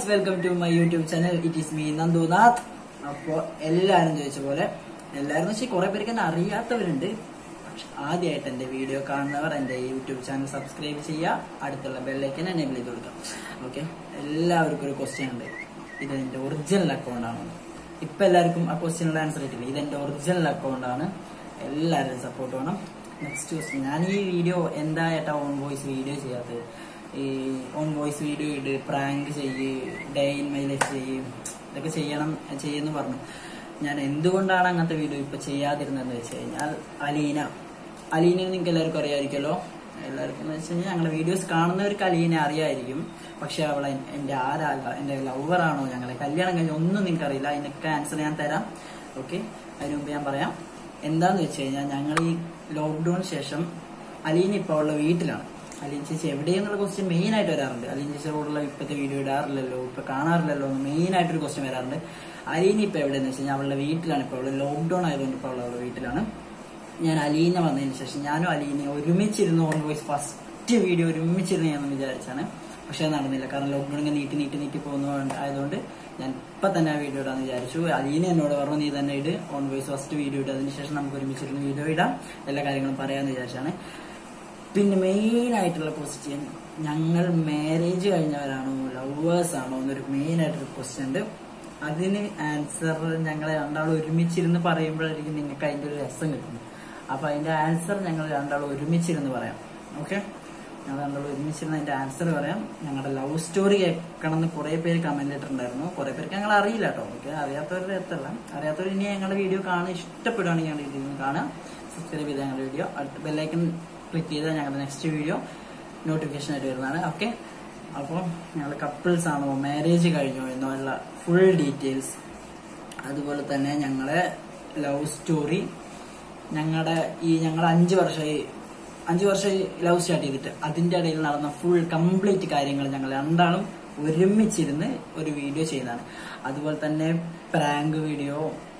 welcome to my YouTube channel it is me Nandunath അപ്പോ എല്ലാരും ചോദിച്ച പോലെ എല്ലാരും വെച്ചാൽ കുറെ പേർക്ക് എന്നെ അറിയാത്തവരുണ്ട് പക്ഷെ ആദ്യമായിട്ട് എന്റെ വീഡിയോ കാണുന്നവർ എന്റെ യൂട്യൂബ് ചാനൽ സബ്സ്ക്രൈബ് ചെയ്യുക അടുത്തുള്ള ബെല്ലൈക്കൻ എനേബിൾ ചെയ്ത് കൊടുക്കാം ഓക്കെ എല്ലാവർക്കും ഒരു ക്വസ്റ്റ്യൻ ഉണ്ട് ഇത് എന്റെ ഒറിജിനൽ അക്കൗണ്ട് ആണോ ഇപ്പൊ എല്ലാവർക്കും ആ ക്വസ്റ്റ്യനുള്ള ആൻസർ കിട്ടില്ല ഇത് എന്റെ ഒറിജിനൽ അക്കൗണ്ട് ആണ് എല്ലാവരും സപ്പോർട്ട് വേണം നെക്സ്റ്റ് ക്വസ്റ്റ്യൻ ഞാൻ ഈ വീഡിയോ എന്തായിട്ടാ ഓൺ വോയിസ് വീഡിയോ ചെയ്യാത്തത് ഈ ഓൺ വോയിസ് വീഡിയോ ഇട് പ്രാങ്ക് ചെയ്യ് ഡേ ഇൻ മൈ ലൈഫ് ചെയ്യ് ഇതൊക്കെ ചെയ്യണം ചെയ്യുന്നു പറഞ്ഞു ഞാൻ എന്തുകൊണ്ടാണ് അങ്ങനത്തെ വീഡിയോ ഇപ്പൊ ചെയ്യാതിരുന്നതെന്ന് വെച്ച് കഴിഞ്ഞാൽ അലീന അലീനെ നിങ്ങൾക്ക് എല്ലാവർക്കും അറിയാമായിരിക്കുമല്ലോ എല്ലാവർക്കും എന്ന് വെച്ച് കഴിഞ്ഞാൽ ഞങ്ങളുടെ വീഡിയോസ് കാണുന്നവർക്ക് അലീനെ അറിയായിരിക്കും പക്ഷെ അവളെ എൻ- എന്റെ ആരല്ല എന്റെ ലവർ ആണോ ഞങ്ങളെ കല്യാണം കഴിഞ്ഞ ഒന്നും നിങ്ങൾക്ക് അറിയില്ല അതിനൊക്കെ ആൻസർ ഞാൻ തരാം ഓക്കെ അതിന് മുമ്പ് ഞാൻ പറയാം എന്താന്ന് വെച്ച് കഴിഞ്ഞാൽ ഞങ്ങൾ ഈ ലോക്ക്ഡൌൺ ശേഷം അലീന ഇപ്പോൾ ഉള്ള വീട്ടിലാണ് അലീൻ ചേച്ചി എവിടെയെന്നുള്ള ക്വസ്റ്റ്യൻ മെയിൻ ആയിട്ട് വരാറുണ്ട് അലീൻ ചേച്ചിയോടുള്ള ഇപ്പോഴത്തെ വീഡിയോ ഇടാറില്ലല്ലോ ഇപ്പൊ കാണാറില്ലല്ലോ എന്ന് മെയിൻ ആയിട്ടൊരു ക്വസ്റ്റ്യൻ വരാറുണ്ട് അലീന ഇപ്പൊ എവിടെയെന്ന് വെച്ച് കഴിഞ്ഞാൽ അവളുടെ വീട്ടിലാണ് ഇപ്പോൾ അവള് ലോക്ക്ഡൌൺ ആയതുകൊണ്ട് ഇപ്പോൾ അവളുടെ വീട്ടിലാണ് ഞാൻ അലീന വന്നതിന് ശേഷം ഞാനും അലീനയും ഒരുമിച്ചിരുന്ന് ഓൺ വോയിസ് ഫസ്റ്റ് വീഡിയോ ഒരുമിച്ചിരുന്ന് ഞാൻ വിചാരിച്ചാണ് പക്ഷെ അത് നടന്നില്ല കാരണം ലോക്ക്ഡൌൺ ഇങ്ങനെ നീട്ടി നീട്ടി നീട്ടി പോകുന്ന ആയതുകൊണ്ട് ഞാൻ ഇപ്പൊ തന്നെ ആ വീഡിയോ ഇടാന്ന് വിചാരിച്ചു അലീന എന്നോട് പറഞ്ഞു നീ തന്നെ ഇട് ഓൺ വോയിസ് ഫസ്റ്റ് വീഡിയോ ഇട്ട് അതിന് ശേഷം നമുക്ക് ഒരുമിച്ചിരുന്ന് വീഡിയോ ഇടാം എല്ലാ കാര്യങ്ങളും പറയാന്ന് വിചാരിച്ചാണ് പിന്നെ മെയിൻ ആയിട്ടുള്ള ക്വസ്റ്റ്യൻ ഞങ്ങൾ മാരേജ് കഴിഞ്ഞവരാണോ ലവേഴ്സ് ആണോ എന്നൊരു മെയിൻ ആയിട്ടൊരു ക്വസ്റ്റ്യൻ ഉണ്ട് അതിന് ആൻസർ ഞങ്ങളെ രണ്ടാളും ഒരുമിച്ചിരുന്ന് പറയുമ്പോഴായിരിക്കും നിങ്ങൾക്ക് അതിന്റെ ഒരു രസം കിട്ടുന്നത് അപ്പൊ അതിന്റെ ആൻസർ ഞങ്ങൾ രണ്ടാളും ഒരുമിച്ചിരുന്ന് പറയാം ഓക്കെ ഞങ്ങൾ രണ്ടാളും ഒരുമിച്ചിരുന്ന് അതിന്റെ ആൻസർ പറയാം ഞങ്ങളുടെ ലവ് സ്റ്റോറി കേൾക്കണം എന്ന് കുറെ പേര് കമന്റ് ഇട്ടിട്ടുണ്ടായിരുന്നു കുറെ പേർക്ക് ഞങ്ങൾ അറിയില്ല കേട്ടോ ഓക്കെ അറിയാത്തവരുടെ അടുത്തല്ല അറിയാത്തവർ ഇനി ഞങ്ങളുടെ വീഡിയോ കാണാൻ ഇഷ്ടപ്പെടുകയാണെങ്കിൽ ഞങ്ങളുടെ വീഡിയോ കാണാം സബ്സ്ക്രൈബ് ചെയ്ത ഞങ്ങളുടെ വീഡിയോ അടുത്ത ബെല്ലൈക്കൺ ക്ലിക്ക് ചെയ്താൽ ഞങ്ങളുടെ നെക്സ്റ്റ് വീഡിയോ നോട്ടിഫിക്കേഷൻ ആയിട്ട് വരുന്നതാണ് ഓക്കെ അപ്പോൾ ഞങ്ങൾ കപ്പിൾസ് ആണോ മാരേജ് കഴിഞ്ഞോ എന്നുള്ള ഫുൾ ഡീറ്റെയിൽസ് അതുപോലെ തന്നെ ഞങ്ങളെ ലവ് സ്റ്റോറി ഞങ്ങളുടെ ഈ ഞങ്ങൾ അഞ്ച് വർഷമായി അഞ്ച് വർഷമായി ലവ് സ്റ്റാർട്ട് ചെയ്തിട്ട് അതിന്റെ ഇടയിൽ നടന്ന ഫുൾ കംപ്ലീറ്റ് കാര്യങ്ങൾ ഞങ്ങൾ രണ്ടാളും ഒരുമിച്ചിരുന്ന് ഒരു വീഡിയോ ചെയ്യുന്നതാണ് അതുപോലെ തന്നെ prank video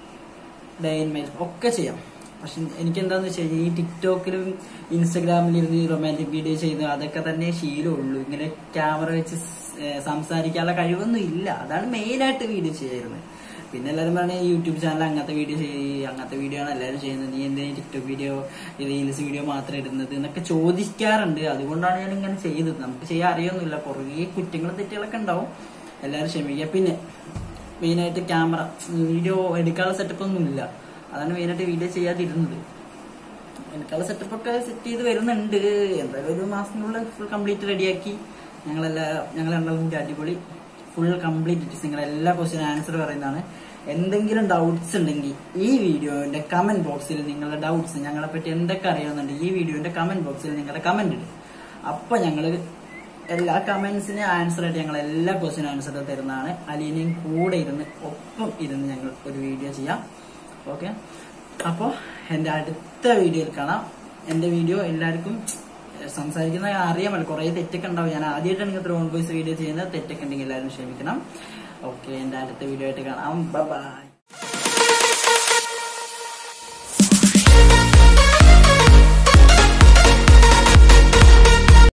day in my ഒക്കെ ചെയ്യാം പക്ഷെ എനിക്ക് എന്താന്ന് വെച്ച് കഴിഞ്ഞാൽ ഈ ടിക്ടോക്കിലും ഇൻസ്റ്റഗ്രാമിലും ഇരുന്ന് റൊമാൻറ്റിക് വീഡിയോ ചെയ്ത് അതൊക്കെ തന്നെ ശീലമുള്ളൂ ഇങ്ങനെ ക്യാമറ വെച്ച് സ്- ഏ, സംസാരിക്കാനുള്ള കഴിവൊന്നും ഇല്ല അതാണ് മെയിൻ ആയിട്ട് വീഡിയോ ചെയ്യുന്നത് പിന്നെ എല്ലാവരും പറഞ്ഞ യൂട്യൂബ് ചാനൽ അങ്ങനത്തെ വീഡിയോ ചെയ്യ് അങ്ങനത്തെ വീഡിയോ ആണ് എല്ലാവരും ചെയ്യുന്നത് നീ എന്തിനാ ടിക്ടോക്ക് വീഡിയോ റീൽസ് വീഡിയോ മാത്രം ഇടുന്നത് എന്നൊക്കെ ചോദിക്കാറുണ്ട് അതുകൊണ്ടാണ് ഞാൻ ഇങ്ങനെ ചെയ്തത് നമുക്ക് ചെയ്യാൻ അറിയൊന്നുമില്ല കുറേ കുറ്റങ്ങളും തെറ്റുകളൊക്കെ ഉണ്ടാവും എല്ലാവരും ക്ഷമിക്കുക പിന്നെ മെയിനായിട്ട് ക്യാമറ വീഡിയോ എടുക്കാനുള്ള സെറ്റപ്പ് ഒന്നും ഇല്ല അതാണ് മെയിനായിട്ട് വീഡിയോ ചെയ്യാതിരുന്നത് എനിക്കുള്ള സെറ്റപ്പ് ഒക്കെ സെറ്റ് ചെയ്ത് വരുന്നുണ്ട് എന്തായാലും ഒരു മാസത്തിനുള്ളിൽ ഫുൾ കംപ്ലീറ്റ് റെഡിയാക്കി ഞങ്ങളെല്ലാ ഞങ്ങൾ രണ്ടാളും കൂടി അടിപൊളി ഫുൾ കംപ്ലീറ്റ് നിങ്ങൾ എല്ലാ ക്വസ്റ്റിനും ആൻസർ പറയുന്നതാണ് എന്തെങ്കിലും ഡൗട്ട്സ് ഉണ്ടെങ്കിൽ ഈ വീഡിയോന്റെ കമന്റ് ബോക്സിൽ നിങ്ങളുടെ ഡൗട്ട്സ് ഞങ്ങളെ പറ്റി എന്തൊക്കെ അറിയാവുന്നുണ്ട് ഈ വീഡിയോന്റെ കമന്റ് ബോക്സിൽ നിങ്ങളുടെ കമന്റ് ഇടും അപ്പൊ ഞങ്ങള് എല്ലാ കമന്റ്സിന് ആൻസർ ആയിട്ട് ഞങ്ങൾ എല്ലാ ക്വസ്റ്റിനും ആൻസർ തരുന്നതാണ് അലീനയും കൂടെ ഇരുന്ന് ഒപ്പം ഇരുന്ന് ഞങ്ങൾ ഒരു വീഡിയോ ചെയ്യാം ഓക്കെ അപ്പോ എന്റെ അടുത്ത വീഡിയോയിൽ കാണാം എന്റെ വീഡിയോ എല്ലാവർക്കും സംസാരിക്കുന്ന അറിയാമല്ലോ കുറെ തെറ്റൊക്കെ ഉണ്ടാവും ഞാൻ ആദ്യമായിട്ടാണ് ഇങ്ങനത്തെ ഓൺ വോയിസ് വീഡിയോ ചെയ്യുന്നത് തെറ്റൊക്കെ ഉണ്ടെങ്കിൽ എല്ലാവരും ക്ഷമിക്കണം ഓക്കെ എന്റെ അടുത്ത വീഡിയോ ആയിട്ട് കാണാം ബൈ